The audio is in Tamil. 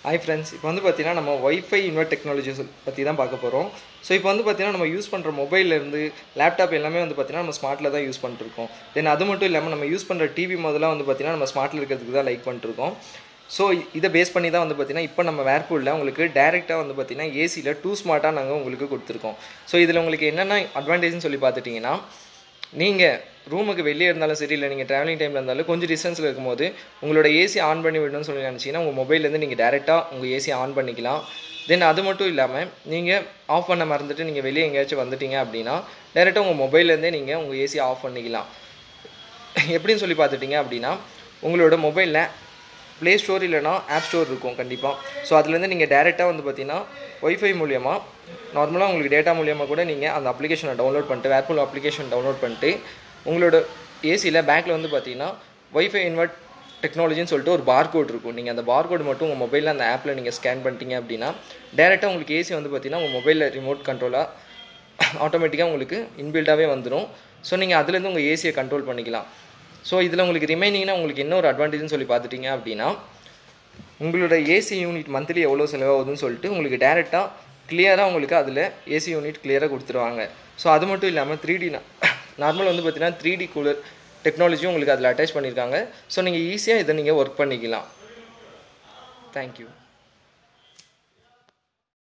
ஹாய் ஃப்ரெண்ட்ஸ் இப்போ வந்து பார்த்தீங்கன்னா நம்ம ஒய்ஃபை இன்வெர்ட் டெக்னாலஜிஸ் பற்றி தான் பார்க்க போகிறோம் ஸோ இப்போ வந்து பார்த்தீங்கன்னா நம்ம யூஸ் பண்ணுற மொபைல்லேருந்து லேப்டாப் எல்லாமே வந்து பார்த்தீங்கன்னா நம்ம ஸ்மார்ட்டில் தான் யூஸ் பண்ணிருக்கோம் தென் அது மட்டும் இல்லாமல் நம்ம யூஸ் பண்ணுற டிவி முதல்ல வந்து பார்த்தீங்கன்னா நம்ம ஸ்மார்ட்டில் இருக்கிறதுக்கு தான் லைக் பண்ணிருக்கோம் ஸோ இதை பேஸ் பண்ணி தான் வந்து பார்த்தீங்கன்னா இப்போ நம்ம வேர்பூலில் உங்களுக்கு டேரெக்டாக வந்து பார்த்தீங்கன்னா ஏசியில் டூ ஸ்மார்ட்டாக நாங்கள் உங்களுக்கு கொடுத்துருக்கோம் ஸோ இதில் உங்களுக்கு என்னென்ன அட்வான்டேஜ்னு சொல்லி பார்த்துட்டிங்கன்னா நீங்கள் ரூமுக்கு வெளியே இருந்தாலும் சரி இல்லை நீங்கள் ட்ராவலிங் டைமில் இருந்தாலும் கொஞ்சம் டிஸ்டன்ஸில் இருக்கும்போது உங்களோட ஏசி ஆன் பண்ணி விடணும்னு சொல்லி நினச்சிங்கன்னா உங்கள் மொபைல்லேருந்து நீங்கள் டேரெக்டாக உங்கள் ஏசி ஆன் பண்ணிக்கலாம் தென் அது மட்டும் இல்லாமல் நீங்கள் ஆஃப் பண்ண மறந்துட்டு நீங்கள் வெளியே எங்கேயாச்சும் வந்துட்டீங்க அப்படின்னா டேரெக்டாக உங்கள் மொபைல்லேருந்தே நீங்கள் உங்கள் ஏசி ஆஃப் பண்ணிக்கலாம் எப்படின்னு சொல்லி பார்த்துட்டிங்க அப்படின்னா உங்களோட மொபைலில் ப்ளே ஸ்டோர் இல்லைனா ஆப் ஸ்டோர் இருக்கும் கண்டிப்பாக ஸோ அதுலேருந்து நீங்கள் டேரெக்டாக வந்து பார்த்தீங்கன்னா ஒய்ஃபை மூலியமாக நார்மலாக உங்களுக்கு டேட்டா மூலியமாக கூட நீங்கள் அந்த அப்ளிகேஷனை டவுன்லோட் பண்ணிட்டு வேர்பூல் அப்ளிகேஷன் டவுன்லோட் பண்ணிட்டு உங்களோட ஏசியில் பேக்கில் வந்து பார்த்தீங்கன்னா ஒய்ஃபை இன்வெர்ட் டெக்னாலஜின்னு சொல்லிட்டு ஒரு பார்கோட் இருக்கும் நீங்கள் அந்த பார்கோடு மட்டும் உங்கள் மொபைலில் அந்த ஆப்பில் நீங்கள் ஸ்கேன் பண்ணிட்டீங்க அப்படின்னா டேரெக்டாக உங்களுக்கு ஏசி வந்து பார்த்தீங்கன்னா உங்கள் மொபைலில் ரிமோட் கண்ட்ரோலாக ஆட்டோமேட்டிக்காக உங்களுக்கு இன்பில்டாகவே வந்துடும் ஸோ நீங்கள் அதுலேருந்து உங்கள் ஏசியை கண்ட்ரோல் பண்ணிக்கலாம் ஸோ இதில் உங்களுக்கு ரிமைனிங்னா உங்களுக்கு என்ன ஒரு அட்வான்டேஜ்னு சொல்லி பார்த்துட்டிங்க அப்படின்னா உங்களோட ஏசி யூனிட் மந்த்லி எவ்வளோ செலவாகுதுன்னு சொல்லிட்டு உங்களுக்கு டேரெக்டாக கிளியராக உங்களுக்கு அதில் ஏசி யூனிட் கிளியராக கொடுத்துருவாங்க ஸோ அது மட்டும் இல்லாமல் த்ரீ டி நார்மல் வந்து பார்த்தீங்கன்னா த்ரீ டி கூலர் டெக்னாலஜியும் உங்களுக்கு அதில் அட்டாச் பண்ணியிருக்காங்க ஸோ நீங்கள் ஈஸியாக இதை நீங்கள் ஒர்க் பண்ணிக்கலாம் தேங்க்யூ